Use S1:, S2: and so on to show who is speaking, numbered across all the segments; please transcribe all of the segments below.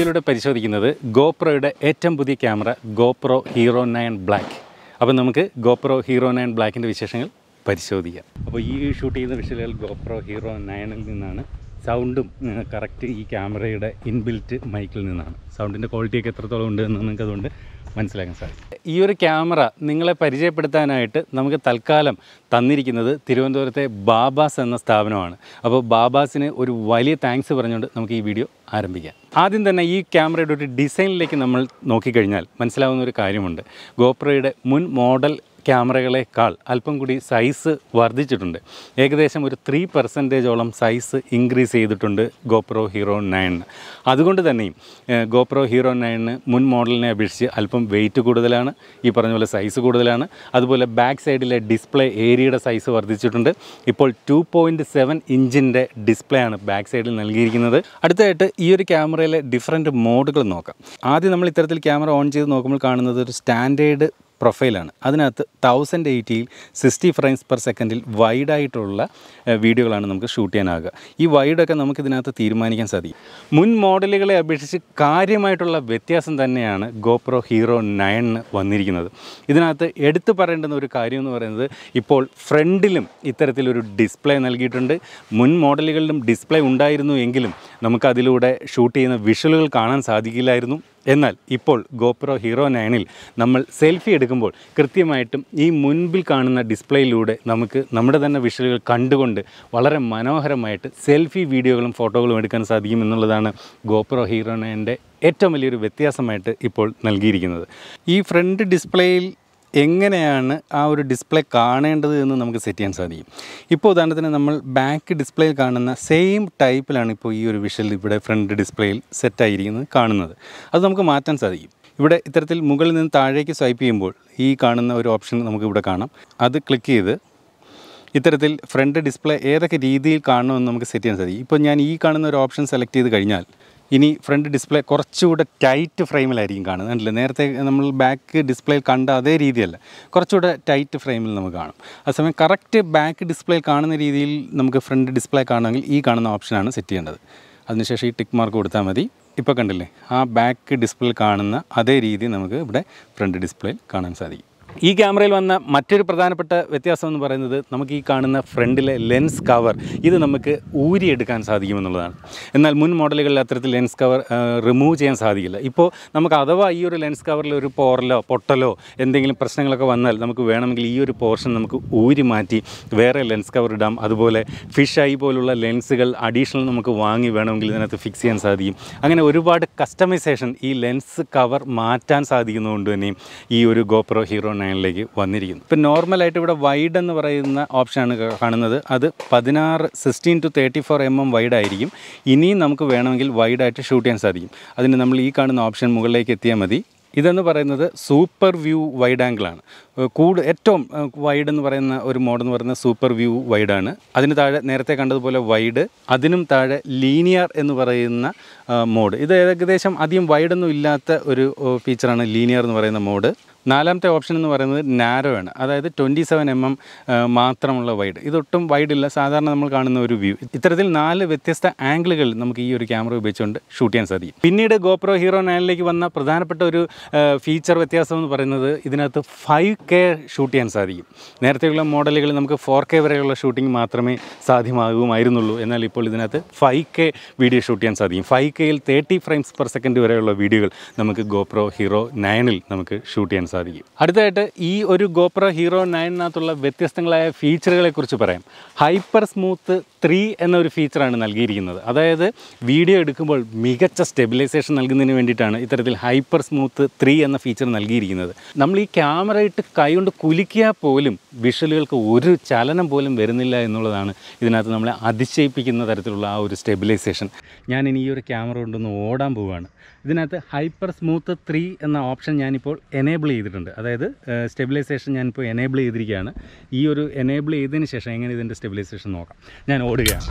S1: വീഡിയോയിലൂടെ പരിശോധിക്കുന്നത് ഗോപ്രോയുടെ ഏറ്റവും പുതിയ camera GoPro Hero nine black അപ്പോൾ നമുക്ക് ഗോപ്രോ ഹീറോ നയൻ ബ്ലാക്കിൻ്റെ വിശേഷങ്ങൾ പരിശോധിക്കാം അപ്പോൾ ഈ ഷൂട്ട് ചെയ്യുന്ന വിഷയങ്ങൾ ഗോപ്രോ ഹീറോ നയനിൽ നിന്നാണ് സൗണ്ടും കറക്റ്റ് ഈ ക്യാമറയുടെ ഇൻബിൽറ്റ് മൈക്കിൽ നിന്നാണ് സൗണ്ടിൻ്റെ ക്വാളിറ്റിയൊക്കെ എത്രത്തോളം ഉണ്ട് എന്ന് നിങ്ങൾക്ക് അതുകൊണ്ട് മനസ്സിലാക്കാൻ സാധിക്കും ഈ ഒരു ക്യാമറ നിങ്ങളെ പരിചയപ്പെടുത്താനായിട്ട് നമുക്ക് തൽക്കാലം തന്നിരിക്കുന്നത് തിരുവനന്തപുരത്തെ ബാബാസ് എന്ന സ്ഥാപനമാണ് അപ്പോൾ ബാബാസിന് ഒരു വലിയ താങ്ക്സ് പറഞ്ഞുകൊണ്ട് നമുക്ക് ഈ വീഡിയോ ആരംഭിക്കാം ആദ്യം തന്നെ ഈ ക്യാമറയുടെ ഒരു ഡിസൈനിലേക്ക് നമ്മൾ നോക്കിക്കഴിഞ്ഞാൽ മനസ്സിലാവുന്ന ഒരു കാര്യമുണ്ട് ഗോപ്രോയുടെ മുൻ മോഡൽ ക്യാമറകളെക്കാൾ അല്പം കൂടി സൈസ് വർദ്ധിച്ചിട്ടുണ്ട് ഏകദേശം ഒരു ത്രീ പെർസെൻറ്റേജോളം സൈസ് ഇൻക്രീസ് ചെയ്തിട്ടുണ്ട് ഗോപ്രോ ഹീറോ നയനിന് അതുകൊണ്ട് തന്നെയും ഏഹ്, ഗോപ്രോ ഹീറോ നയനിന് മുൻ മോഡലിനെ അപേക്ഷിച്ച് അല്പം വെയിറ്റ് കൂടുതലാണ് ഈ പറഞ്ഞ പോലെ സൈസ് കൂടുതലാണ് അതുപോലെ ബാക്ക് സൈഡിലെ ഡിസ്പ്ലേ ഏരിയയുടെ സൈസ് വർദ്ധിച്ചിട്ടുണ്ട് ഇപ്പോൾ ടു പോയിൻറ്റ് സെവൻ ഇഞ്ചിൻ്റെ ഡിസ്പ്ലേ ആണ് ബാക്ക് സൈഡിൽ നൽകിയിരിക്കുന്നത് അടുത്തതായിട്ട് ഈ ഒരു ക്യാമറയിലെ ഡിഫറെൻറ്റ് മോഡുകൾ നോക്കാം ആദ്യം നമ്മൾ ഇത്തരത്തിൽ ക്യാമറ ഓൺ ചെയ്ത് നോക്കുമ്പോൾ കാണുന്നത് ഒരു സ്റ്റാൻഡേർഡ് പ്രൊഫൈലാണ് അതിനകത്ത് തൗസൻഡ് എയ്റ്റിയിൽ സിക്സ്റ്റി ഫ്രെയിംസ് പെർ സെക്കൻഡിൽ വൈഡായിട്ടുള്ള വീഡിയോകളാണ് നമുക്ക് ഷൂട്ട് ചെയ്യാനാകുക ഈ വൈഡൊക്കെ നമുക്ക് ഇതിനകത്ത് തീരുമാനിക്കാൻ സാധിക്കും മുൻ മോഡലുകളെ അപേക്ഷിച്ച് കാര്യമായിട്ടുള്ള വ്യത്യാസം തന്നെയാണ് ഗോപ്രോ ഹീറോ നയനിന് വന്നിരിക്കുന്നത് ഇതിനകത്ത് എടുത്തു പറയേണ്ടുന്ന ഒരു കാര്യം എന്ന് പറയുന്നത് ഇപ്പോൾ ഫ്രണ്ടിലും ഇത്തരത്തിലൊരു ഡിസ്പ്ലേ നൽകിയിട്ടുണ്ട് മുൻ മോഡലുകളിലും ഡിസ്പ്ലേ ഉണ്ടായിരുന്നു എങ്കിലും നമുക്കതിലൂടെ ഷൂട്ട് ചെയ്യുന്ന വിഷ്വലുകൾ കാണാൻ സാധിക്കില്ലായിരുന്നു എന്നാൽ ഇപ്പോൾ ഗോപ്രോ ഹീറോ നയനിൽ നമ്മൾ സെൽഫി എടുക്കുമ്പോൾ കൃത്യമായിട്ടും ഈ മുൻപിൽ കാണുന്ന ഡിസ്പ്ലേയിലൂടെ നമുക്ക് നമ്മുടെ തന്നെ വിഷ്വലുകൾ കണ്ടുകൊണ്ട് വളരെ മനോഹരമായിട്ട് സെൽഫി വീഡിയോകളും ഫോട്ടോകളും എടുക്കാൻ സാധിക്കും എന്നുള്ളതാണ് ഗോപ്രോ ഹീറോ നയൻ്റെ ഏറ്റവും വലിയൊരു വ്യത്യാസമായിട്ട് ഇപ്പോൾ നൽകിയിരിക്കുന്നത് ഈ ഫ്രണ്ട് ഡിസ്പ്ലേയിൽ എങ്ങനെയാണ് ആ ഒരു ഡിസ്പ്ലേ കാണേണ്ടത് എന്ന് നമുക്ക് സെറ്റ് ചെയ്യാൻ സാധിക്കും ഇപ്പോൾ ഉദാഹരണത്തിന് നമ്മൾ ബാക്ക് ഡിസ്പ്ലേയിൽ കാണുന്ന സെയിം ടൈപ്പിലാണ് ഇപ്പോൾ ഈ ഒരു വിഷ്വൽ ഇവിടെ ഫ്രണ്ട് ഡിസ്പ്ലേയിൽ സെറ്റായിരിക്കുന്നത് കാണുന്നത് അത് നമുക്ക് മാറ്റാൻ സാധിക്കും ഇവിടെ ഇത്തരത്തിൽ മുകളിൽ നിന്ന് താഴേക്ക് സ്വൈപ്പ് ചെയ്യുമ്പോൾ ഈ കാണുന്ന ഒരു ഓപ്ഷൻ നമുക്ക് ഇവിടെ കാണാം അത് ക്ലിക്ക് ചെയ്ത് ഇത്തരത്തിൽ ഫ്രണ്ട് ഡിസ്പ്ലേ ഏതൊക്കെ രീതിയിൽ കാണണമെന്ന് നമുക്ക് സെറ്റ് ചെയ്യാൻ സാധിക്കും ഇപ്പോൾ ഞാൻ ഈ കാണുന്ന ഒരു ഓപ്ഷൻ സെലക്ട് ചെയ്ത് കഴിഞ്ഞാൽ ഇനി ഫ്രണ്ട് ഡിസ്പ്ലേ കുറച്ചുകൂടെ ടൈറ്റ് ഫ്രെയിമിലായിരിക്കും കാണുന്നത് കണ്ടില്ലേ നേരത്തെ നമ്മൾ ബാക്ക് ഡിസ്പ്ലേയിൽ കണ്ട അതേ രീതിയല്ല കുറച്ചുകൂടെ ടൈറ്റ് ഫ്രെയിമിൽ നമുക്ക് കാണും അതേസമയം കറക്റ്റ് ബാക്ക് ഡിസ്പ്ലേയിൽ കാണുന്ന രീതിയിൽ നമുക്ക് ഫ്രണ്ട് ഡിസ്പ്ലേ കാണുമെങ്കിൽ ഈ കാണുന്ന ഓപ്ഷനാണ് സെറ്റ് ചെയ്യേണ്ടത് അതിനുശേഷം ഈ ടിക്ക് മാർക്ക് കൊടുത്താൽ മതി ഇപ്പോൾ കണ്ടില്ലേ ആ ബാക്ക് ഡിസ്പ്ലേയിൽ കാണുന്ന അതേ രീതി നമുക്ക് ഇവിടെ ഫ്രണ്ട് ഡിസ്പ്ലേയിൽ കാണാൻ സാധിക്കും ഈ ക്യാമറയിൽ വന്ന മറ്റൊരു പ്രധാനപ്പെട്ട വ്യത്യാസം എന്ന് പറയുന്നത് നമുക്ക് ഈ കാണുന്ന ഫ്രണ്ടിലെ ലെൻസ് കവർ ഇത് നമുക്ക് ഊരിയെടുക്കാൻ സാധിക്കുമെന്നുള്ളതാണ് എന്നാൽ മുൻ മോഡലുകളിൽ അത്തരത്തിൽ ലെൻസ് കവർ റിമൂവ് ചെയ്യാൻ സാധിക്കില്ല ഇപ്പോൾ നമുക്ക് അഥവാ ഈ ഒരു ലെൻസ് കവറിൽ ഒരു പോറലോ പൊട്ടലോ എന്തെങ്കിലും പ്രശ്നങ്ങളൊക്കെ വന്നാൽ നമുക്ക് വേണമെങ്കിൽ ഈ ഒരു പോർഷൻ നമുക്ക് ഊരി മാറ്റി വേറെ ലെൻസ് കവർ ഇടാം അതുപോലെ ഫിഷ് ഐ പോലുള്ള ലെൻസുകൾ അഡീഷണൽ നമുക്ക് വാങ്ങി വേണമെങ്കിൽ ഇതിനകത്ത് ഫിക്സ് ചെയ്യാൻ സാധിക്കും അങ്ങനെ ഒരുപാട് കസ്റ്റമൈസേഷൻ ഈ ലെൻസ് കവർ മാറ്റാൻ സാധിക്കുന്നതുകൊണ്ട് തന്നെയും ഈ ഒരു ഗോപ്രോ ഹീറോ നയനിലേക്ക് വന്നിരിക്കുന്നു ഇപ്പം നോർമലായിട്ട് ഇവിടെ വൈഡ് എന്ന് പറയുന്ന ഓപ്ഷനാണ് ക- കാണുന്നത് അത് പതിനാറ് sixteen to thirty four M M wide ആയിരിക്കും ഇനിയും നമുക്ക് വേണമെങ്കിൽ വൈഡായിട്ട് ഷൂട്ട് ചെയ്യാൻ സാധിക്കും അതിന് നമ്മൾ ഈ കാണുന്ന ഓപ്ഷൻ മുകളിലേക്ക് എത്തിയാൽ മതി ഇതെന്ന് പറയുന്നത് സൂപ്പർ വ്യൂ വൈഡ് ആംഗിളാണ് കൂട് ഏറ്റവും വൈഡ് എന്ന് പറയുന്ന ഒരു മോഡ് എന്ന് പറയുന്നത് സൂപ്പർ വ്യൂ വൈഡാണ് അതിന് താഴെ നേരത്തെ കണ്ടതുപോലെ വൈഡ് അതിനും താഴെ ലീനിയർ എന്ന് പറയുന്ന മോഡ് ഇത് ഏകദേശം അധികം വൈഡൊന്നും ഇല്ലാത്ത ഒരു ഓ, ഫീച്ചറാണ് ലീനിയർ എന്ന് പറയുന്ന മോഡ് നാലാമത്തെ ഓപ്ഷൻ എന്ന് പറയുന്നത് നാരോ ആണ് അതായത് ട്വൻറ്റി സെവൻ എം എം മാത്രമുള്ള വൈഡ് ഇതൊട്ടും വൈഡില്ല സാധാരണ നമ്മൾ കാണുന്ന ഒരു വ്യൂ ഇത്തരത്തിൽ നാല് വ്യത്യസ്ത ആംഗിളുകൾ നമുക്ക് ഈ ഒരു ക്യാമറ ഉപയോഗിച്ചുകൊണ്ട് ഷൂട്ട് ചെയ്യാൻ സാധിക്കും പിന്നീട് ഗോപ്രോ ഹീറോ നയനിലേക്ക് വന്ന പ്രധാനപ്പെട്ട ഒരു ഫീച്ചർ വ്യത്യാസം എന്ന് പറയുന്നത് ഇതിനകത്ത് ഫൈവ് കെ ഷൂട്ട് ചെയ്യാൻ സാധിക്കും നേരത്തെയുള്ള മോഡലുകൾ നമുക്ക് ഫോർ കെ വരെയുള്ള ഷൂട്ടിംഗ് മാത്രമേ സാധ്യമാകുമായിരുന്നുള്ളൂ എന്നാൽ ഇപ്പോൾ ഇതിനകത്ത് ഫൈവ് കെ വീഡിയോ ഷൂട്ട് ചെയ്യാൻ സാധിക്കും ഫൈവ് കെയിൽ തേർട്ടി ഫ്രെയിംസ് പെർ സെക്കൻഡ് വരെയുള്ള വീഡിയോകൾ നമുക്ക് ഗോപ്രോ ഹീറോ നയനിൽ നമുക്ക് ഷൂട്ട് ചെയ്യാൻ സാധിക്കും അടുത്തതായിട്ട് ഈ ഒരു ഗോപ്രോ ഹീറോ നയനിനകത്തുള്ള വ്യത്യസ്തങ്ങളായ ഫീച്ചറുകളെ കുറിച്ച് പറയാം ഹൈപ്പർ സ്മൂത്ത് ത്രീ എന്നൊരു ഫീച്ചറാണ് നൽകിയിരിക്കുന്നത് അതായത് വീഡിയോ എടുക്കുമ്പോൾ മികച്ച സ്റ്റെബിലൈസേഷൻ നൽകുന്നതിന് വേണ്ടിയിട്ടാണ് ഇത്തരത്തിൽ ഹൈപ്പർ സ്മൂത്ത് ത്രീ എന്ന ഫീച്ചർ നൽകിയിരിക്കുന്നത് നമ്മൾ ഈ ക്യാമറ ഇട്ട് കൈകൊണ്ട് കുലുക്കിയാൽ പോലും വിഷ്വലുകൾക്ക് ഒരു ചലനം പോലും വരുന്നില്ല എന്നുള്ളതാണ് ഇതിനകത്ത് നമ്മളെ അതിശയിപ്പിക്കുന്ന തരത്തിലുള്ള ആ ഒരു സ്റ്റെബിലൈസേഷൻ ഞാൻ ഇനി ഈ ഒരു ക്യാമറ കൊണ്ടൊന്ന് ഓടാൻ പോവുകയാണ് ഇതിനകത്ത് ഹൈപ്പർ സ്മൂത്ത് ത്രീ എന്ന ഓപ്ഷൻ ഞാനിപ്പോൾ എനേബിൾ ചെയ്തിട്ടുണ്ട് അതായത് സ്റ്റെബിലൈസേഷൻ ഞാനിപ്പോൾ എനേബിൾ ചെയ്തിരിക്കുകയാണ് ഈ ഒരു എനേബിൾ ചെയ്തതിന് ശേഷം എങ്ങനെ ഇതിൻ്റെ സ്റ്റെബിലൈസേഷൻ നോക്കാം ഞാൻ ഓടുകയാണ്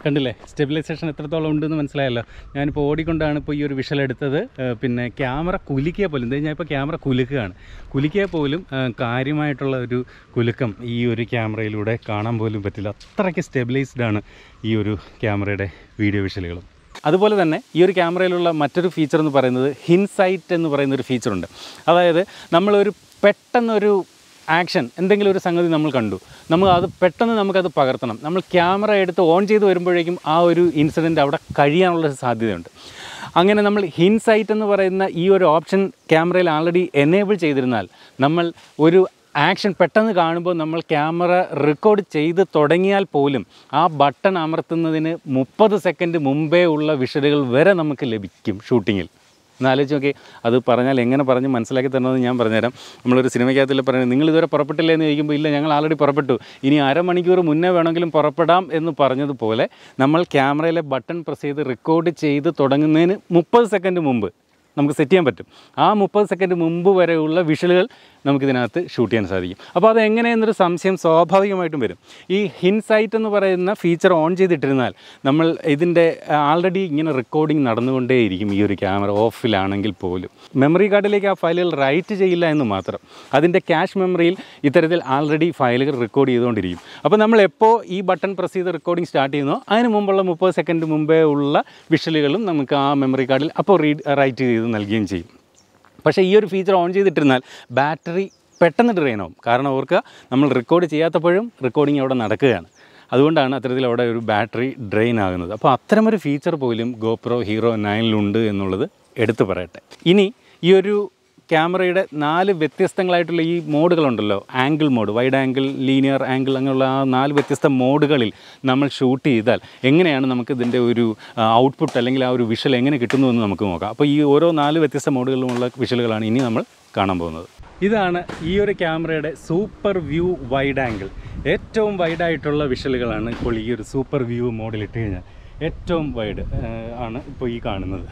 S1: കണ്ടില്ലേ സ്റ്റെബിലൈസേഷൻ എത്രത്തോളം ഉണ്ടെന്ന് മനസ്സിലായല്ലോ ഞാനിപ്പോൾ ഓടിക്കൊണ്ടാണ് ഇപ്പോൾ ഈ ഒരു വിഷൽ എടുത്തത് ഏഹ് പിന്നെ ക്യാമറ കുലുക്കിയാൽ പോലും എന്താ ഞാൻ ഇപ്പോൾ ക്യാമറ കുലുക്കുകയാണ് കുലുക്കിയാൽ പോലും ഏഹ് കാര്യമായിട്ടുള്ള ഒരു കുലുക്കം ഈ ഒരു ക്യാമറയിലൂടെ കാണാൻ പോലും പറ്റില്ല അത്രയ്ക്ക് സ്റ്റെബിലൈസ്ഡ് ആണ് ഈ ഒരു ക്യാമറയുടെ വീഡിയോ വിഷലുകളും അതുപോലെ തന്നെ ഈ ഒരു ക്യാമറയിലുള്ള മറ്റൊരു ഫീച്ചർ എന്ന് പറയുന്നത് ഹിൻസൈറ്റ് എന്ന് പറയുന്ന ഒരു ഫീച്ചറുണ്ട് അതായത് നമ്മളൊരു പെട്ടെന്നൊരു ആക്ഷൻ എന്തെങ്കിലും ഒരു സംഗതി നമ്മൾ കണ്ടു നമ്മൾ അത് പെട്ടെന്ന് നമുക്കത് പകർത്തണം നമ്മൾ ക്യാമറ എടുത്ത് ഓൺ ചെയ്ത് വരുമ്പോഴേക്കും ആ ഒരു ഇൻസിഡൻറ്റ് അവിടെ കഴിയാനുള്ള സാധ്യതയുണ്ട് അങ്ങനെ നമ്മൾ ഹിൻസൈറ്റ് എന്ന് പറയുന്ന ഈ ഒരു ഓപ്ഷൻ ക്യാമറയിൽ ആൾറെഡി എനേബിൾ ചെയ്തിരുന്നാൽ നമ്മൾ ഒരു ആക്ഷൻ പെട്ടെന്ന് കാണുമ്പോൾ നമ്മൾ ക്യാമറ റെക്കോർഡ് ചെയ്ത് തുടങ്ങിയാൽ പോലും ആ ബട്ടൺ അമർത്തുന്നതിന് മുപ്പത് സെക്കൻഡ് മുമ്പേ ഉള്ള വിഷലുകൾ വരെ നമുക്ക് ലഭിക്കും ഷൂട്ടിങ്ങിൽ ഒന്ന് ആലോചിച്ച് നോക്കി അത് പറഞ്ഞാൽ എങ്ങനെ പറഞ്ഞ് മനസ്സിലാക്കി തരണമെന്ന് ഞാൻ പറഞ്ഞുതരാം നമ്മളൊരു സിനിമയ്ക്കകത്തിൽ പറയുന്നത് നിങ്ങൾ ഇതുവരെ പുറപ്പെട്ടില്ലേ എന്ന് ചോദിക്കുമ്പോൾ ഇല്ല ഞങ്ങൾ ആൾറെഡി പുറപ്പെട്ടു ഇനി അരമണിക്കൂർ മുന്നേ വേണമെങ്കിലും പുറപ്പെടാം എന്ന് പറഞ്ഞതുപോലെ നമ്മൾ ക്യാമറയിലെ ബട്ടൺ പ്രസ് ചെയ്ത് റെക്കോർഡ് ചെയ്ത് തുടങ്ങുന്നതിന് മുപ്പത് സെക്കൻഡ് മുമ്പ് നമുക്ക് സെറ്റ് ചെയ്യാൻ പറ്റും ആ മുപ്പത് സെക്കൻഡ് മുമ്പ് വരെയുള്ള വിഷലുകൾ നമുക്കിതിനകത്ത് ഷൂട്ട് ചെയ്യാൻ സാധിക്കും അപ്പോൾ അത് എങ്ങനെയെന്നൊരു സംശയം സ്വാഭാവികമായിട്ടും വരും ഈ ഹിൻസൈറ്റ് എന്ന് പറയുന്ന ഫീച്ചർ ഓൺ ചെയ്തിട്ടിരുന്നാൽ നമ്മൾ ഇതിൻ്റെ ആൾറെഡി ഇങ്ങനെ റെക്കോർഡിംഗ് നടന്നുകൊണ്ടേയിരിക്കും ഈ ഒരു ക്യാമറ ഓഫിലാണെങ്കിൽ പോലും മെമ്മറി കാർഡിലേക്ക് ആ ഫയലുകൾ റൈറ്റ് ചെയ്യില്ല എന്ന് മാത്രം അതിൻ്റെ ക്യാഷ് മെമ്മറിയിൽ ഇത്തരത്തിൽ ആൾറെഡി ഫയലുകൾ റെക്കോർഡ് ചെയ്തുകൊണ്ടിരിക്കും അപ്പോൾ നമ്മൾ എപ്പോൾ ഈ ബട്ടൺ പ്രസ് ചെയ്ത് റെക്കോർഡിംഗ് സ്റ്റാർട്ട് ചെയ്യുന്നോ അതിന് മുമ്പുള്ള മുപ്പത് സെക്കൻഡ് മുമ്പേ ഉള്ള വിഷലുകളും നമുക്ക് ആ മെമ്മറി കാർഡിൽ അപ്പോൾ റീഡ് റൈറ്റ് ചെയ്ത് നൽകുകയും ചെയ്യും പക്ഷേ ഈ ഒരു ഫീച്ചർ ഓൺ ചെയ്തിട്ടിരുന്നാൽ ബാറ്ററി പെട്ടെന്ന് ഡ്രെയിൻ ആവും കാരണം ഓർക്കുക നമ്മൾ റെക്കോർഡ് ചെയ്യാത്തപ്പോഴും റെക്കോർഡിംഗ് അവിടെ നടക്കുകയാണ് അതുകൊണ്ടാണ് അത്തരത്തിൽ അവിടെ ഒരു ബാറ്ററി ഡ്രെയിൻ ആകുന്നത് അപ്പോൾ അത്തരമൊരു ഫീച്ചർ പോലും ഗോപ്രോ ഹീറോ നയനിലുണ്ട് എന്നുള്ളത് എടുത്തു പറയട്ടെ ഇനി ഈ ഒരു ക്യാമറയുടെ നാല് വ്യത്യസ്തങ്ങളായിട്ടുള്ള ഈ മോഡുകളുണ്ടല്ലോ angle mode wide angle linear angle അങ്ങനെയുള്ള ആ നാല് വ്യത്യസ്ത മോഡുകളിൽ നമ്മൾ ഷൂട്ട് ചെയ്താൽ എങ്ങനെയാണ് നമുക്ക് ഇതിൻ്റെ ഒരു ഔട്ട്പുട്ട് അല്ലെങ്കിൽ ആ ഒരു വിഷൽ എങ്ങനെ കിട്ടുന്നു എന്ന് നമുക്ക് നോക്കാം അപ്പോൾ ഈ ഓരോ നാല് വ്യത്യസ്ത മോഡുകളിലുമുള്ള വിഷലുകളാണ് ഇനി നമ്മൾ കാണാൻ പോകുന്നത് ഇതാണ് ഈ ഒരു ക്യാമറയുടെ സൂപ്പർ വ്യൂ വൈഡ് ആംഗിൾ ഏറ്റവും വൈഡായിട്ടുള്ള വിഷലുകളാണ് ഇപ്പോൾ ഈ ഒരു സൂപ്പർ വ്യൂ മോഡിൽ ഇട്ട് കഴിഞ്ഞാൽ ഏറ്റവും വൈഡ് ആണ് ഇപ്പോൾ ഈ കാണുന്നത്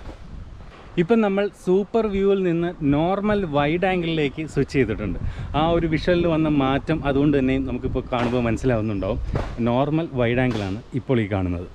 S1: ഇപ്പം നമ്മൾ സൂപ്പർ വ്യൂവിൽ നിന്ന് നോർമൽ വൈഡ് ആംഗിളിലേക്ക് സ്വിച്ച് ചെയ്തിട്ടുണ്ട് ആ ഒരു വിഷ്വലിൽ വന്ന മാറ്റം അതുകൊണ്ട് തന്നെ നമുക്കിപ്പോൾ കാണുമ്പോൾ മനസ്സിലാവുന്നുണ്ടാവും നോർമൽ വൈഡ് ആംഗിളാണ് ഇപ്പോൾ ഈ കാണുന്നത്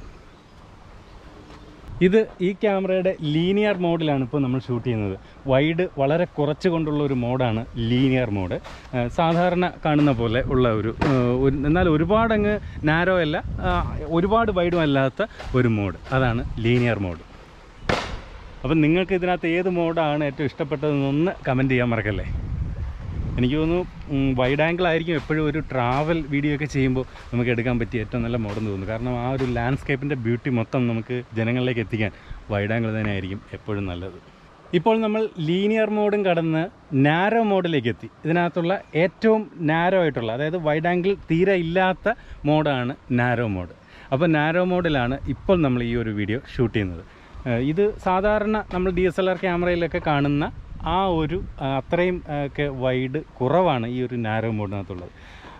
S1: ഇത് ഈ ക്യാമറയുടെ ലീനിയർ മോഡിലാണ് ഇപ്പോൾ നമ്മൾ ഷൂട്ട് ചെയ്യുന്നത് വൈഡ് വളരെ കുറച്ച് കൊണ്ടുള്ള ഒരു മോഡാണ് ലീനിയർ മോഡ് ഏഹ് സാധാരണ കാണുന്ന പോലെ ഉള്ള ഒരു ഏഹ് ഒരു- എന്നാൽ ഒരുപാടങ്ങ് നാരോ അല്ല ആ, ഒരുപാട് വൈഡും അല്ലാത്ത ഒരു മോഡ് അതാണ് ലീനിയർ മോഡ് അപ്പം നിങ്ങൾക്ക് ഇതിനകത്ത് ഏത് മോഡാണ് ഏറ്റവും ഇഷ്ടപ്പെട്ടതെന്നൊന്ന് കമൻറ്റ് ചെയ്യാൻ മറക്കല്ലേ എനിക്ക് തോന്നുന്നു വൈഡ് ആംഗിൾ ആയിരിക്കും എപ്പോഴും ഒരു ട്രാവൽ വീഡിയോ ഒക്കെ ചെയ്യുമ്പോൾ നമുക്ക് എടുക്കാൻ പറ്റിയ ഏറ്റവും നല്ല മോഡെന്ന് തോന്നുന്നു കാരണം ആ ഒരു ലാൻഡ്സ്കേപ്പിൻ്റെ ബ്യൂട്ടി മൊത്തം നമുക്ക് ജനങ്ങളിലേക്ക് എത്തിക്കാൻ വൈഡ് ആംഗിൾ തന്നെ ആയിരിക്കും എപ്പോഴും നല്ലത് ഇപ്പോൾ നമ്മൾ ലീനിയർ മോഡും കടന്ന് നാരോ മോഡിലേക്ക് എത്തി ഇതിനകത്തുള്ള ഏറ്റവും നാരോ ആയിട്ടുള്ള അതായത് വൈഡ് ആംഗിൾ തീരെ ഇല്ലാത്ത മോഡാണ് നാരോ മോഡ് അപ്പോൾ നാരോ മോഡിലാണ് ഇപ്പോൾ നമ്മൾ ഈ ഒരു വീഡിയോ ഷൂട്ട് ചെയ്യുന്നത് ഏഹ് ഇത് സാധാരണ നമ്മൾ ഡി എസ് എൽ ആർ ക്യാമറയിലൊക്കെ കാണുന്ന ആ ഒരു ആ, അത്രയും ആ, ഒക്കെ വൈഡ് കുറവാണ് ഈ ഒരു നാരോ മോഡിനകത്തുള്ളത്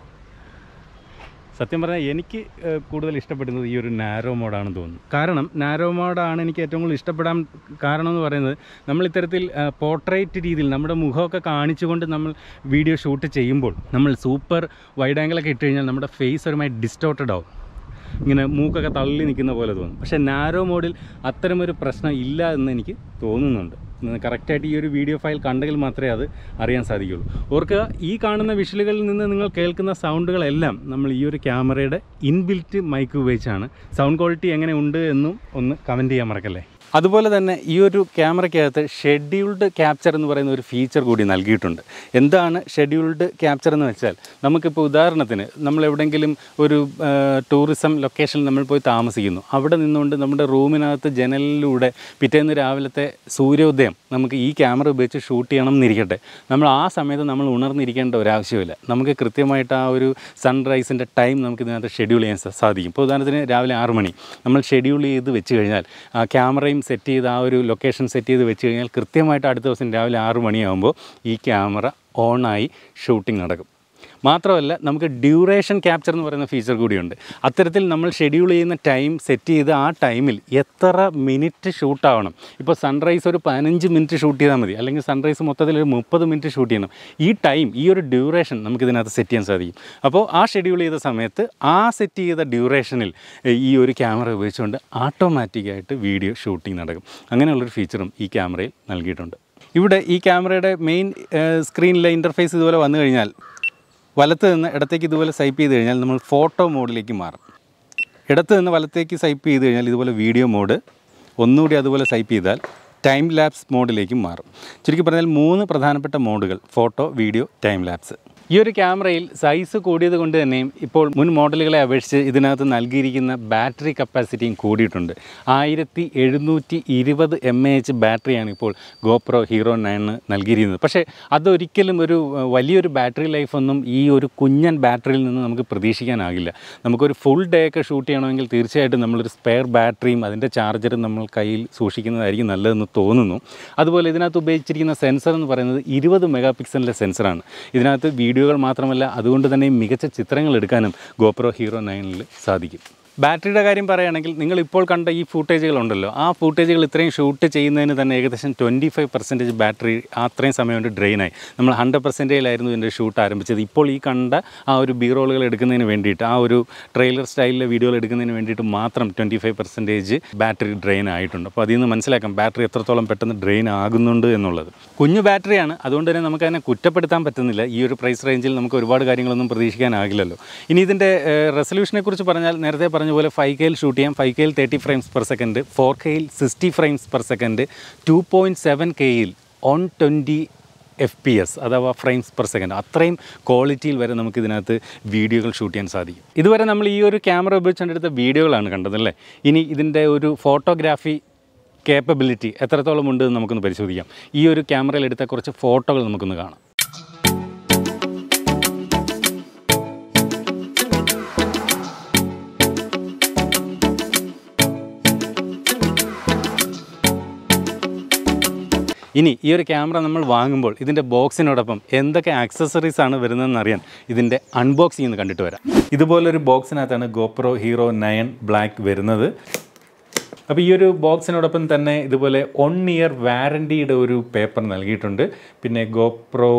S1: സത്യം പറഞ്ഞാൽ എനിക്ക് ഏഹ്, കൂടുതൽ ഇഷ്ടപ്പെടുന്നത് ഈ ഒരു നാരോ മോഡാണെന്ന് തോന്നുന്നു കാരണം നാരോ മോഡാണ് എനിക്ക് ഏറ്റവും കൂടുതൽ ഇഷ്ടപ്പെടാൻ കാരണം എന്ന് പറയുന്നത് നമ്മൾ ഇത്തരത്തിൽ പോർട്രേറ്റ് രീതിയിൽ നമ്മുടെ മുഖമൊക്കെ കാണിച്ചുകൊണ്ട് നമ്മൾ വീഡിയോ ഷൂട്ട് ചെയ്യുമ്പോൾ നമ്മൾ സൂപ്പർ വൈഡ് ആംഗിളൊക്കെ ഇട്ട് കഴിഞ്ഞാൽ നമ്മുടെ ഫേസ് ഒരുമായി ഡിസ്റ്റോർട്ടഡ് ആവും ഇങ്ങനെ മൂക്കൊക്കെ തള്ളി നിൽക്കുന്ന പോലെ തോന്നും പക്ഷേ നാരോ മോഡിൽ അത്തരമൊരു പ്രശ്നം ഇല്ല എന്ന് എനിക്ക് തോന്നുന്നുണ്ട് കറക്റ്റായിട്ട് ഈ ഒരു വീഡിയോ ഫയൽ കണ്ടെങ്കിൽ മാത്രമേ അത് അറിയാൻ സാധിക്കുകയുള്ളൂ ഓർക്കുക ഈ കാണുന്ന വിഷലുകളിൽ നിന്ന് നിങ്ങൾ കേൾക്കുന്ന സൗണ്ടുകളെല്ലാം നമ്മൾ ഈ ഒരു ക്യാമറയുടെ ഇൻബിൽറ്റ് മൈക്ക് ഉപയോഗിച്ചാണ് സൗണ്ട് ക്വാളിറ്റി എങ്ങനെ ഉണ്ട് എന്നും ഒന്ന് കമൻറ്റ് ചെയ്യാൻ മറക്കല്ലേ അതുപോലെ തന്നെ ഈ ഒരു ക്യാമറയ്ക്കകത്ത് ഷെഡ്യൂൾഡ് ക്യാപ്ചർ എന്ന് പറയുന്ന ഒരു ഫീച്ചർ കൂടി നൽകിയിട്ടുണ്ട് എന്താണ് ഷെഡ്യൂൾഡ് ക്യാപ്ചർ എന്ന് വെച്ചാൽ നമുക്കിപ്പോൾ ഉദാഹരണത്തിന് നമ്മൾ എവിടെയെങ്കിലും ഒരു ടൂറിസം ലൊക്കേഷനിൽ നമ്മൾ പോയി താമസിക്കുന്നു അവിടെ നിന്നുകൊണ്ട് നമ്മുടെ റൂമിനകത്ത് ജനലിലൂടെ പിറ്റേന്ന് രാവിലത്തെ സൂര്യോദയം നമുക്ക് ഈ ക്യാമറ ഉപയോഗിച്ച് ഷൂട്ട് ചെയ്യണം എന്നിരിക്കട്ടെ നമ്മൾ ആ സമയത്ത് നമ്മൾ ഉണർന്നിരിക്കേണ്ട ഒരാവശ്യമില്ല നമുക്ക് കൃത്യമായിട്ട് ആ ഒരു സൺറൈസിൻ്റെ ടൈം നമുക്ക് ഇതിനകത്ത് ഷെഡ്യൂൾ ചെയ്യാൻ സാ- സാധിക്കും ഇപ്പോൾ ഉദാഹരണത്തിന് രാവിലെ ആറ് മണി നമ്മൾ ഷെഡ്യൂൾ ചെയ്ത് വെച്ച് കഴിഞ്ഞാൽ ആ ക്യാമറയും സെറ്റ് ചെയ്ത് ആ ഒരു ലൊക്കേഷൻ സെറ്റ് ചെയ്ത് വെച്ച് കഴിഞ്ഞാൽ കൃത്യമായിട്ട് അടുത്ത ദിവസം രാവിലെ ആറ് മണിയാകുമ്പോൾ ഈ ക്യാമറ ഓണായി ഷൂട്ടിംഗ് നടക്കും മാത്രമല്ല നമുക്ക് ഡ്യൂറേഷൻ ക്യാപ്ചർ എന്ന് പറയുന്ന ഫീച്ചർ കൂടിയുണ്ട് അത്തരത്തിൽ നമ്മൾ ഷെഡ്യൂൾ ചെയ്യുന്ന ടൈം സെറ്റ് ചെയ്ത് ആ ടൈമിൽ എത്ര മിനിറ്റ് ഷൂട്ടാവണം ഇപ്പോൾ സൺറൈസ് ഒരു പതിനഞ്ച് മിനിറ്റ് ഷൂട്ട് ചെയ്താൽ മതി അല്ലെങ്കിൽ സൺറൈസ് മൊത്തത്തിൽ ഒരു മുപ്പത് മിനിറ്റ് ഷൂട്ട് ചെയ്യണം ഈ ടൈം ഈ ഒരു ഡ്യൂറേഷൻ നമുക്ക് ഇതിനകത്ത് സെറ്റ് ചെയ്യാൻ സാധിക്കും അപ്പോൾ ആ ഷെഡ്യൂൾ ചെയ്ത സമയത്ത് ആ സെറ്റ് ചെയ്ത ഡ്യൂറേഷനിൽ ഈ ഒരു ക്യാമറ ഉപയോഗിച്ചുകൊണ്ട് ഓട്ടോമാറ്റിക്കായിട്ട് വീഡിയോ ഷൂട്ടിംഗ് നടക്കും അങ്ങനെയുള്ളൊരു ഫീച്ചറും ഈ ക്യാമറയിൽ നൽകിയിട്ടുണ്ട് ഇവിടെ ഈ ക്യാമറയുടെ മെയിൻ സ്ക്രീനിലെ ഇൻ്റർഫേസ് ഇതുപോലെ വന്നു കഴിഞ്ഞാൽ വലത്ത് നിന്ന് ഇടത്തേക്ക് ഇതുപോലെ സ്വൈപ്പ് ചെയ്ത് കഴിഞ്ഞാൽ നമ്മൾ ഫോട്ടോ മോഡിലേക്ക് മാറും ഇടത്ത് നിന്ന് വലത്തേക്ക് സ്വൈപ്പ് ചെയ്ത് കഴിഞ്ഞാൽ ഇതുപോലെ വീഡിയോ മോഡ് ഒന്നുകൂടി അതുപോലെ സ്വൈപ്പ് ചെയ്താൽ ടൈം ലാപ്സ് മോഡിലേക്കും മാറും ചുരുക്കി പറഞ്ഞാൽ മൂന്ന് പ്രധാനപ്പെട്ട മോഡുകൾ ഫോട്ടോ വീഡിയോ ടൈം ലാപ്സ് ഈ ഒരു ക്യാമറയിൽ സൈസ് കൂടിയത് കൊണ്ട് തന്നെയും ഇപ്പോൾ മുൻ മോഡലുകളെ അപേക്ഷിച്ച് ഇതിനകത്ത് നൽകിയിരിക്കുന്ന ബാറ്ററി കപ്പാസിറ്റിയും കൂടിയിട്ടുണ്ട് ആയിരത്തി എഴുന്നൂറ്റി ഇരുപത് എം എ എച്ച് ബാറ്ററിയാണ് ഇപ്പോൾ ഗോപ്രോ ഹീറോ നയന് നൽകിയിരിക്കുന്നത് പക്ഷേ അതൊരിക്കലും ഒരു അഹ്, വലിയൊരു ബാറ്ററി ലൈഫൊന്നും ഈ ഒരു കുഞ്ഞൻ ബാറ്ററിയിൽ നിന്ന് നമുക്ക് പ്രതീക്ഷിക്കാനാകില്ല നമുക്കൊരു ഫുൾ ഡേ ഒക്കെ ഷൂട്ട് ചെയ്യണമെങ്കിൽ തീർച്ചയായിട്ടും നമ്മളൊരു സ്പെയർ ബാറ്ററിയും അതിൻ്റെ ചാർജറും നമ്മൾ കയ്യിൽ സൂക്ഷിക്കുന്നതായിരിക്കും നല്ലതെന്ന് തോന്നുന്നു അതുപോലെ ഇതിനകത്ത് ഉപയോഗിച്ചിരിക്കുന്ന സെൻസർ എന്ന് പറയുന്നത് ഇരുപത് മെഗാ പിക്സലിൻ്റെ സെൻസറാണ് ഇതിനകത്ത് വീഡിയോകൾ മാത്രമല്ല അതുകൊണ്ട് തന്നെ മികച്ച ചിത്രങ്ങൾ എടുക്കാനും ഗോപ്രോ ഹീറോ നയനിൽ സാധിക്കും ബാറ്ററിയുടെ കാര്യം പറയുകയാണെങ്കിൽ നിങ്ങൾ ഇപ്പോൾ കണ്ട ഈ ഫൂട്ടേജുകളുണ്ടല്ലോ ആ ഫൂട്ടേജുകൾ ഇത്രയും ഷൂട്ട് ചെയ്യുന്നതിന് തന്നെ ഏകദേശം ട്വൻറ്റി ഫൈവ് പെർസെൻറ്റേജ് ബാറ്ററി അത്രയും സമയം കൊണ്ട് ഡ്രെയിനായി നമ്മൾ ഹൺഡ്രഡ് പെർസെൻറ്റേജിലായിരുന്നു ഇതിൻ്റെ ഷൂട്ട് ആരംഭിച്ചത് ഇപ്പോൾ ഈ കണ്ട ആ ഒരു ബി റോളുകൾ എടുക്കുന്നതിന് വേണ്ടിയിട്ട് ആ ഒരു ട്രെയിലർ സ്റ്റൈലിലെ വീഡിയോകൾ എടുക്കുന്നതിന് വേണ്ടിയിട്ട് മാത്രം twenty five percentage battery drain ആയിട്ടുണ്ട് അപ്പോൾ അതിൽ നിന്ന് മനസ്സിലാക്കാം ബാറ്ററി എത്രത്തോളം പെട്ടെന്ന് ഡ്രെയിൻ ആകുന്നുണ്ട് എന്നുള്ളത് കുഞ്ഞു ബാറ്ററിയാണ് അതുകൊണ്ട് തന്നെ നമുക്ക് അതിനെ കുറ്റപ്പെടുത്താൻ പറ്റുന്നില്ല ഈ ഒരു പ്രൈസ് റേഞ്ചിൽ നമുക്ക് ഒരുപാട് കാര്യങ്ങളൊന്നും പ്രതീക്ഷിക്കാനാകില്ലല്ലോ ഇനി ഇതിൻ്റെ റെസൊല്യൂഷനെ കുറിച്ച് പറഞ്ഞാൽ നേരത്തെ പറഞ്ഞ പോലെ ഫൈവ് കെയിൽ ഷൂട്ട് ചെയ്യാം ഫൈവ് കെയിൽ thirty frames per second four കെയിൽ sixty frames per second two point seven കെയിൽ on twenty F P S അഥവാ ഫ്രെയിംസ് പെർ സെക്കൻഡ് അത്രയും ക്വാളിറ്റിയിൽ വരെ നമുക്ക് ഇതിനകത്ത് വീഡിയോകൾ ഷൂട്ട് ചെയ്യാൻ സാധിക്കും ഇതുവരെ നമ്മൾ ഈ ഒരു ക്യാമറ ഉപയോഗിച്ചുകൊണ്ട് എടുത്ത വീഡിയോകളാണ് കണ്ടതല്ലേ ഇനി ഇതിൻ്റെ ഒരു ഫോട്ടോഗ്രാഫി കേപ്പബിലിറ്റി എത്രത്തോളം ഉണ്ട് എന്ന് നമുക്കൊന്ന് പരിശോധിക്കാം ഈ ഒരു ക്യാമറയിൽ എടുത്ത കുറച്ച് ഫോട്ടോകൾ നമുക്കൊന്ന് കാണാം ഇനി ഈ ഒരു ക്യാമറ നമ്മൾ വാങ്ങുമ്പോൾ ഇതിൻ്റെ ബോക്സിനോടൊപ്പം എന്തൊക്കെ ആക്സസറീസ് ആണ് വരുന്നതെന്ന് അറിയാൻ ഇതിൻ്റെ അൺബോക്സിംഗ് ഒന്ന് കണ്ടിട്ട് വരാം ഇതുപോലൊരു ബോക്സിനകത്താണ് ഗോപ്രോ ഹീറോ നയൻ ബ്ലാക്ക് വരുന്നത് അപ്പോൾ ഈ ഒരു ബോക്സിനോടൊപ്പം തന്നെ ഇതുപോലെ വൺ ഇയർ വാറൻറ്റിയുടെ ഒരു പേപ്പർ നൽകിയിട്ടുണ്ട് പിന്നെ ഗോപ്രോ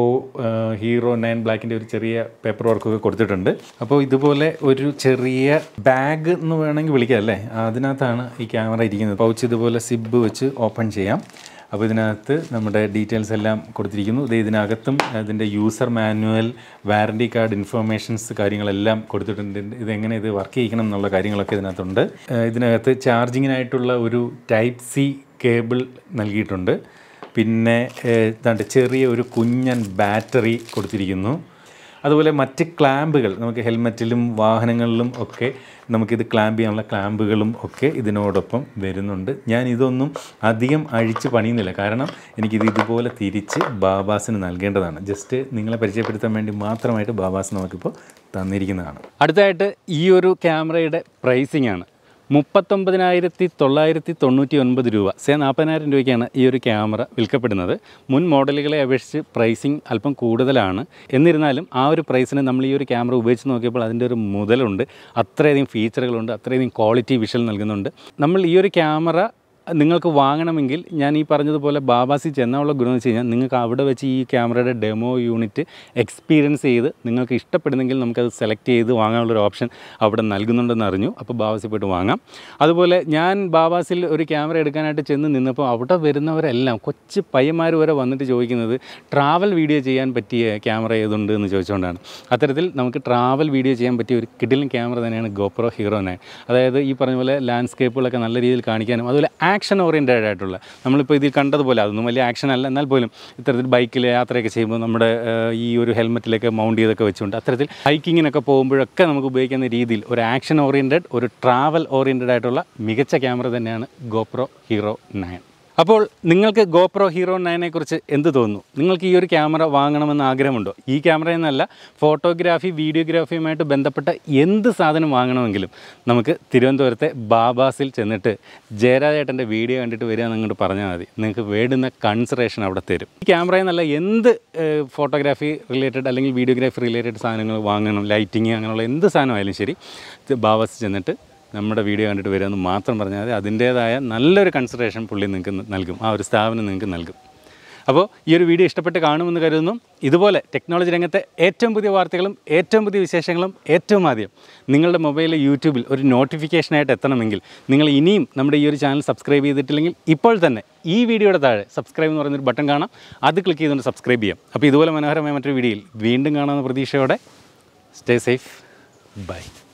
S1: ഹീറോ നയൻ ബ്ലാക്കിൻ്റെ ഒരു ചെറിയ പേപ്പർ വർക്കൊക്കെ കൊടുത്തിട്ടുണ്ട് അപ്പോൾ ഇതുപോലെ ഒരു ചെറിയ ബാഗ് എന്ന് വേണമെങ്കിൽ വിളിക്കാം അല്ലേ അതിനകത്താണ് ഈ ക്യാമറ ഇരിക്കുന്നത് പൗച്ച് ഇതുപോലെ സിബ് വെച്ച് ഓപ്പൺ ചെയ്യാം അപ്പോൾ ഇതിനകത്ത് നമ്മുടെ ഡീറ്റെയിൽസ് എല്ലാം കൊടുത്തിരിക്കുന്നു ഇത് ഇതിനകത്തും അതിൻ്റെ user manual warranty card informations കാര്യങ്ങളെല്ലാം കൊടുത്തിട്ടുണ്ട് ഇതെങ്ങനെ ഇത് വർക്ക് ചെയ്യിക്കണം എന്നുള്ള കാര്യങ്ങളൊക്കെ ഇതിനകത്തുണ്ട് ഏഹ് ഇതിനകത്ത് ചാർജിങ്ങിനായിട്ടുള്ള ഒരു ടൈപ്പ് സി കേബിൾ നൽകിയിട്ടുണ്ട് പിന്നെ ഏഹ് ഇതാണ്ട് ചെറിയ ഒരു കുഞ്ഞൻ ബാറ്ററി കൊടുത്തിരിക്കുന്നു അതുപോലെ മറ്റ് ക്ലാമ്പുകൾ നമുക്ക് ഹെൽമറ്റിലും വാഹനങ്ങളിലും ഒക്കെ നമുക്കിത് ക്ലാമ്പ് ചെയ്യാനുള്ള ക്ലാമ്പുകളും ഒക്കെ ഇതിനോടൊപ്പം വരുന്നുണ്ട് ഞാൻ ഇതൊന്നും അധികം അഴിച്ച് പണിയുന്നില്ല കാരണം എനിക്കിത് ഇതുപോലെ തിരിച്ച് ബാബാസിന് നൽകേണ്ടതാണ് ജസ്റ്റ് നിങ്ങളെ പരിചയപ്പെടുത്താൻ വേണ്ടി മാത്രമായിട്ട് ബാബാസ് നമുക്കിപ്പോൾ തന്നിരിക്കുന്നതാണ് അടുത്തതായിട്ട് ഈ ഒരു ക്യാമറയുടെ പ്രൈസിംഗ് ആണ് മുപ്പത്തൊമ്പതിനായിരത്തി തൊള്ളായിരത്തി തൊണ്ണൂറ്റി ഒൻപത് രൂപ സേ നാൽപ്പതിനായിരം രൂപയ്ക്കാണ് ഈ ഒരു ക്യാമറ വിൽക്കപ്പെടുന്നത് മുൻ മോഡലുകളെ അപേക്ഷിച്ച് പ്രൈസിങ് അല്പം കൂടുതലാണ് എന്നിരുന്നാലും ആ ഒരു പ്രൈസിന് നമ്മൾ ഈ ഒരു ക്യാമറ ഉപയോഗിച്ച് നോക്കിയപ്പോൾ അതിൻ്റെ ഒരു മുതലുണ്ട് അത്രയധികം ഫീച്ചറുകളുണ്ട് അത്രയധികം ക്വാളിറ്റി വിഷ്വൽ നൽകുന്നുണ്ട് നമ്മൾ ഈ ഒരു ക്യാമറ നിങ്ങൾക്ക് വാങ്ങണമെങ്കിൽ ഞാൻ ഈ പറഞ്ഞതുപോലെ ബാബാസി ചെന്നുള്ള ഗുണം എന്ന് വെച്ച് കഴിഞ്ഞാൽ നിങ്ങൾക്ക് അവിടെ വെച്ച് ഈ ക്യാമറയുടെ ഡെമോ യൂണിറ്റ് എക്സ്പീരിയൻസ് ചെയ്ത് നിങ്ങൾക്ക് ഇഷ്ടപ്പെടുന്നെങ്കിൽ നമുക്കത് സെലക്ട് ചെയ്ത് വാങ്ങാനുള്ളൊരു ഓപ്ഷൻ അവിടെ നൽകുന്നുണ്ടെന്ന് അറിഞ്ഞു അപ്പോൾ ബാബാസി പോയിട്ട് വാങ്ങാം അതുപോലെ ഞാൻ ബാബാസിൽ ഒരു ക്യാമറ എടുക്കാനായിട്ട് ചെന്ന് നിന്നപ്പോൾ അവിടെ വരുന്നവരെല്ലാം കൊച്ചു പയ്യന്മാർ വരെ വന്നിട്ട് ചോദിക്കുന്നത് ട്രാവൽ വീഡിയോ ചെയ്യാൻ പറ്റിയ ക്യാമറ ഏതുണ്ട് എന്ന് ചോദിച്ചുകൊണ്ടാണ് അത്തരത്തിൽ നമുക്ക് ട്രാവൽ വീഡിയോ ചെയ്യാൻ പറ്റിയ ഒരു കിഡിലും ക്യാമറ തന്നെയാണ് ഗോപ്രോ ഹീറോ നയൻ അതായത് ഈ പറഞ്ഞ പോലെ ലാൻഡ്സ്കേപ്പുകളൊക്കെ നല്ല രീതിയിൽ കാണിക്കാനും അതുപോലെ ആക്ഷൻ ഓറിയൻറ്റഡ് ആയിട്ടുള്ള നമ്മളിപ്പോൾ ഇതിൽ കണ്ടതുപോലെ അതൊന്നും വലിയ ആക്ഷൻ അല്ല എന്നാൽ പോലും ഇത്തരത്തിൽ ബൈക്കിൽ യാത്രയൊക്കെ ചെയ്യുമ്പോൾ നമ്മുടെ ഏഹ്, ഈ ഒരു ഹെൽമെറ്റിലൊക്കെ മൗണ്ട് ചെയ്തൊക്കെ വെച്ചുകൊണ്ട് അത്തരത്തിൽ ഹൈക്കിങ്ങിനൊക്കെ പോകുമ്പോഴൊക്കെ നമുക്ക് ഉപയോഗിക്കുന്ന രീതിയിൽ ഒരു ആക്ഷൻ ഓറിയൻറ്റഡ് ഒരു ട്രാവൽ ഓറിയൻറ്റഡ് ആയിട്ടുള്ള മികച്ച ക്യാമറ തന്നെയാണ് ഗോപ്രോ ഹീറോ നയൻ അപ്പോൾ നിങ്ങൾക്ക് ഗോപ്രോ ഹീറോ നയനെ കുറിച്ച് എന്ത് തോന്നുന്നു നിങ്ങൾക്ക് ഈ ഒരു ക്യാമറ വാങ്ങണമെന്ന് ആഗ്രഹമുണ്ടോ ഈ ക്യാമറ എന്നല്ല ഫോട്ടോഗ്രാഫി വീഡിയോഗ്രാഫിയുമായിട്ട് ബന്ധപ്പെട്ട എന്ത് സാധനം വാങ്ങണമെങ്കിലും നമുക്ക് തിരുവനന്തപുരത്തെ ബാബാസിൽ ചെന്നിട്ട് ജയരാജേട്ടൻ്റെ വീഡിയോ കണ്ടിട്ട് വരിക എന്നങ്ങോട്ട് പറഞ്ഞാൽ മതി നിങ്ങൾക്ക് വേണ്ടുന്ന കൺസിഡറേഷൻ അവിടെ തരും ഈ ക്യാമറ എന്നല്ല എന്ത് ഫോട്ടോഗ്രാഫി റിലേറ്റഡ് അല്ലെങ്കിൽ വീഡിയോഗ്രാഫി റിലേറ്റഡ് സാധനങ്ങൾ വാങ്ങണം ലൈറ്റിങ് അങ്ങനെയുള്ള എന്ത് സാധനമായാലും ശരി ബാബാസിൽ ചെന്നിട്ട് നമ്മുടെ വീഡിയോ കണ്ടിട്ട് വരുമെന്ന് മാത്രം പറഞ്ഞാൽ മതി അതിൻ്റേതായ നല്ലൊരു കൺസിഡറേഷൻ പുള്ളി നിങ്ങൾക്ക് നൽകും ആ ഒരു സ്ഥാപനം നിങ്ങൾക്ക് നൽകും അപ്പോൾ ഈ ഒരു വീഡിയോ ഇഷ്ടപ്പെട്ട് കാണുമെന്ന് കരുതുന്നു ഇതുപോലെ ടെക്നോളജി രംഗത്തെ ഏറ്റവും പുതിയ വാർത്തകളും ഏറ്റവും പുതിയ വിശേഷങ്ങളും ഏറ്റവും ആദ്യം നിങ്ങളുടെ മൊബൈലിൽ യൂട്യൂബിൽ ഒരു നോട്ടിഫിക്കേഷനായിട്ട് എത്തണമെങ്കിൽ നിങ്ങൾ ഇനിയും നമ്മുടെ ഈ ഒരു ചാനൽ സബ്സ്ക്രൈബ് ചെയ്തിട്ടില്ലെങ്കിൽ ഇപ്പോൾ തന്നെ ഈ വീഡിയോയുടെ താഴെ സബ്സ്ക്രൈബ് എന്ന് പറയുന്നൊരു ബട്ടൺ കാണാം അത് ക്ലിക്ക് ചെയ്തുകൊണ്ട് സബ്സ്ക്രൈബ് ചെയ്യാം അപ്പോൾ ഇതുപോലെ മനോഹരമായ മറ്റൊരു വീഡിയോയിൽ വീണ്ടും കാണാമെന്ന പ്രതീക്ഷയോടെ സ്റ്റേ സേഫ് ബൈ